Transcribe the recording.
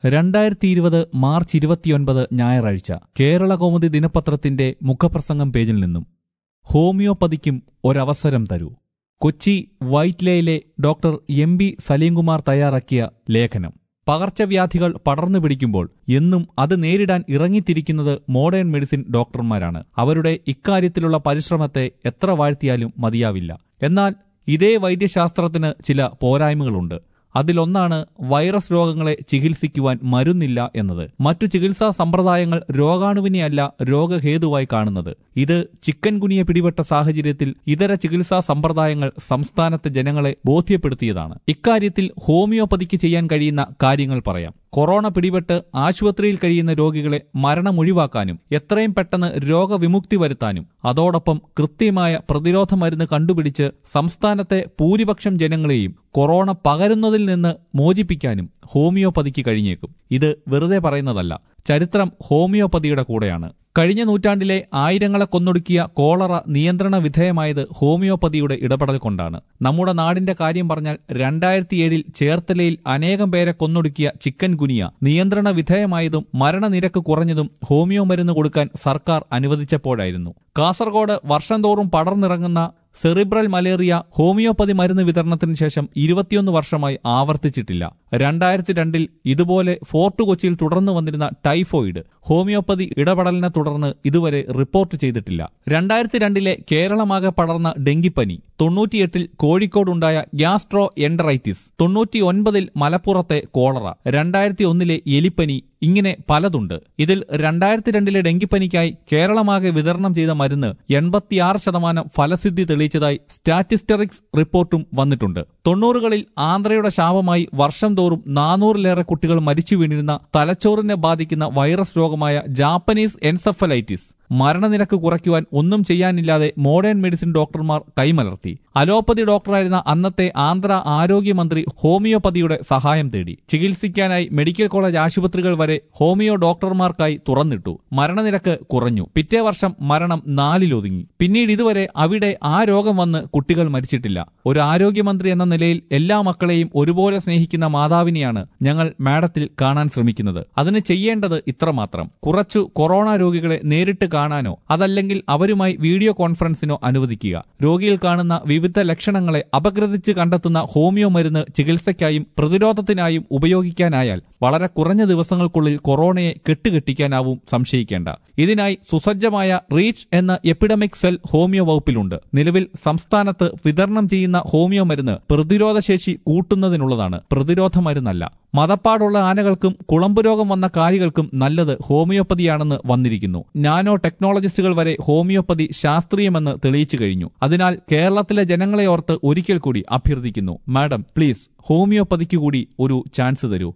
രണ്ടായിരത്തി ഇരുപത് മാർച്ച് ഇരുപത്തിയൊൻപത് ഞായറാഴ്ച കേരള കൗമുദി ദിനപത്രത്തിന്റെ മുഖപ്രസംഗം പേജിൽ നിന്നും ഹോമിയോപ്പതിക്കും ഒരവസരം തരൂ കൊച്ചി വൈറ്റ്ലേയിലെ ഡോക്ടർ എം ബി സലീംകുമാർ തയ്യാറാക്കിയ ലേഖനം പകർച്ചവ്യാധികൾ പടർന്നു പിടിക്കുമ്പോൾ എന്നും അത് നേരിടാൻ ഇറങ്ങിത്തിരിക്കുന്നത് മോഡേൺ മെഡിസിൻ ഡോക്ടർമാരാണ് അവരുടെ ഇക്കാര്യത്തിലുള്ള പരിശ്രമത്തെ എത്ര വാഴ്ത്തിയാലും മതിയാവില്ല എന്നാൽ ഇതേ വൈദ്യശാസ്ത്രത്തിന് ചില പോരായ്മകളുണ്ട് അതിലൊന്നാണ് വൈറസ് രോഗങ്ങളെ ചികിത്സിക്കുവാൻ മരുന്നില്ല എന്നത് മറ്റു ചികിത്സാ സമ്പ്രദായങ്ങൾ രോഗാണുവിനെയല്ല രോഗഹേതുവായി കാണുന്നത് ഇത് ചിക്കൻ കുനിയെ പിടിപെട്ട സാഹചര്യത്തിൽ ഇതര ചികിത്സാ സമ്പ്രദായങ്ങൾ സംസ്ഥാനത്തെ ജനങ്ങളെ ബോധ്യപ്പെടുത്തിയതാണ് ഇക്കാര്യത്തിൽ ഹോമിയോപ്പതിക്ക് ചെയ്യാൻ കഴിയുന്ന കാര്യങ്ങൾ പറയാം കൊറോണ പിടിപെട്ട് ആശുപത്രിയിൽ കഴിയുന്ന രോഗികളെ മരണം ഒഴിവാക്കാനും എത്രയും പെട്ടെന്ന് രോഗവിമുക്തി വരുത്താനും അതോടൊപ്പം കൃത്യമായ പ്രതിരോധ മരുന്ന് കണ്ടുപിടിച്ച് സംസ്ഥാനത്തെ ഭൂരിപക്ഷം ജനങ്ങളെയും കൊറോണ പകരുന്നതിൽ നിന്ന് മോചിപ്പിക്കാനും ഹോമിയോപ്പതിക്ക് കഴിഞ്ഞേക്കും ഇത് വെറുതെ പറയുന്നതല്ല ചരിത്രം ഹോമിയോപ്പതിയുടെ കൂടെയാണ് കഴിഞ്ഞ നൂറ്റാണ്ടിലെ ആയിരങ്ങളെ കൊന്നൊടുക്കിയ കോളറ നിയന്ത്രണ വിധേയമായത് ഹോമിയോപ്പതിയുടെ ഇടപെടൽ കൊണ്ടാണ് നമ്മുടെ നാടിന്റെ കാര്യം പറഞ്ഞാൽ രണ്ടായിരത്തി ഏഴിൽ ചേർത്തലയിൽ അനേകം പേരെ കൊന്നൊടുക്കിയ ചിക്കൻ ഗുനിയ നിയന്ത്രണ വിധേയമായതും മരണനിരക്ക് കുറഞ്ഞതും ഹോമിയോ മരുന്ന് കൊടുക്കാൻ സർക്കാർ അനുവദിച്ചപ്പോഴായിരുന്നു കാസർഗോഡ് വർഷം തോറും പടർന്നിറങ്ങുന്ന സെറിബ്രൽ മലേറിയ ഹോമിയോപ്പതി മരുന്ന് വിതരണത്തിന് ശേഷം ഇരുപത്തിയൊന്ന് വർഷമായി ആവർത്തിച്ചിട്ടില്ല രണ്ടായിരത്തി രണ്ടിൽ ഇതുപോലെ ഫോർട്ട് കൊച്ചിയിൽ തുടർന്നു വന്നിരുന്ന ടൈഫോയിഡ് ഹോമിയോപ്പതി ഇടപെടലിനെ തുടർന്ന് ഇതുവരെ റിപ്പോർട്ട് ചെയ്തിട്ടില്ല രണ്ടായിരത്തി രണ്ടിലെ കേരളമാകെ പടർന്ന ഡെങ്കിപ്പനി തൊണ്ണൂറ്റിയെട്ടിൽ കോഴിക്കോടുണ്ടായ ഗ്യാസ്ട്രോ എൻഡറൈറ്റിസ് തൊണ്ണൂറ്റി ഒൻപതിൽ മലപ്പുറത്തെ കോളറ രണ്ടായിരത്തി ഒന്നിലെ എലിപ്പനി ഇങ്ങനെ പലതുണ്ട് ഇതിൽ രണ്ടായിരത്തി രണ്ടിലെ ഡെങ്കിപ്പനിക്കായി കേരളമാകെ വിതരണം ചെയ്ത മരുന്ന് എൺപത്തിയാറ് ശതമാനം ഫലസിദ്ധി തെളിയിച്ചതായി സ്റ്റാറ്റിസ്റ്ററിക്സ് റിപ്പോർട്ടും വന്നിട്ടുണ്ട് തൊണ്ണൂറുകളിൽ ആന്ധ്രയുടെ ശാപമായി വർഷം തോറും നാനൂറിലേറെ കുട്ടികൾ മരിച്ചു വീണിരുന്ന തലച്ചോറിനെ ബാധിക്കുന്ന വൈറസ് രോഗമായ ജാപ്പനീസ് എൻസഫലൈറ്റിസ് മരണനിരക്ക് കുറയ്ക്കുവാൻ ഒന്നും ചെയ്യാനില്ലാതെ മോഡേൺ മെഡിസിൻ ഡോക്ടർമാർ കൈമലർത്തി അലോപ്പതി ഡോക്ടറായിരുന്ന അന്നത്തെ ആന്ധ്ര ആരോഗ്യമന്ത്രി ഹോമിയോപ്പതിയുടെ സഹായം തേടി ചികിത്സിക്കാനായി മെഡിക്കൽ കോളേജ് ആശുപത്രികൾ വരെ ഹോമിയോ ഡോക്ടർമാർക്കായി തുറന്നിട്ടു മരണനിരക്ക് കുറഞ്ഞു പിറ്റേ വർഷം മരണം നാലിലൊതുങ്ങി പിന്നീട് ഇതുവരെ അവിടെ ആ രോഗം വന്ന് കുട്ടികൾ മരിച്ചിട്ടില്ല ഒരു ആരോഗ്യമന്ത്രി എന്ന നിലയിൽ എല്ലാ മക്കളെയും ഒരുപോലെ സ്നേഹിക്കുന്ന മാതാവിനെയാണ് ഞങ്ങൾ മാഡത്തിൽ കാണാൻ ശ്രമിക്കുന്നത് അതിന് ചെയ്യേണ്ടത് ഇത്രമാത്രം കുറച്ചു കൊറോണ രോഗികളെ നേരിട്ട് കാണാനോ അതല്ലെങ്കിൽ അവരുമായി വീഡിയോ കോൺഫറൻസിനോ അനുവദിക്കുക രോഗിയിൽ കാണുന്ന വിവിധ ലക്ഷണങ്ങളെ അപഗ്രഥിച്ച് കണ്ടെത്തുന്ന ഹോമിയോ മരുന്ന് ചികിത്സയ്ക്കായും പ്രതിരോധത്തിനായും ഉപയോഗിക്കാനായാൽ വളരെ കുറഞ്ഞ ദിവസങ്ങൾക്കുള്ളിൽ കൊറോണയെ കെട്ടുകെട്ടിക്കാനാവും സംശയിക്കേണ്ട ഇതിനായി സുസജ്ജമായ റീച്ച് എന്ന എപ്പിഡമിക് സെൽ ഹോമിയോ വകുപ്പിലുണ്ട് നിലവിൽ സംസ്ഥാനത്ത് വിതരണം ചെയ്യുന്ന ഹോമിയോ മരുന്ന് പ്രതിരോധശേഷി കൂട്ടുന്നതിനുള്ളതാണ് പ്രതിരോധ മരുന്നല്ല മതപ്പാടുള്ള ആനകൾക്കും കുളമ്പ് രോഗം വന്ന കാലികൾക്കും നല്ലത് ഹോമിയോപ്പതിയാണെന്ന് വന്നിരിക്കുന്നു നാനോ ടെക്നോളജിസ്റ്റുകൾ വരെ ഹോമിയോപ്പതി ശാസ്ത്രീയമെന്ന് തെളിയിച്ചു കഴിഞ്ഞു അതിനാൽ കേരളത്തിലെ ജനങ്ങളെ ഓർത്ത് ഒരിക്കൽ കൂടി അഭ്യർത്ഥിക്കുന്നു മാഡം പ്ലീസ് ഹോമിയോപ്പതിക്ക് കൂടി ഒരു ചാൻസ് തരൂ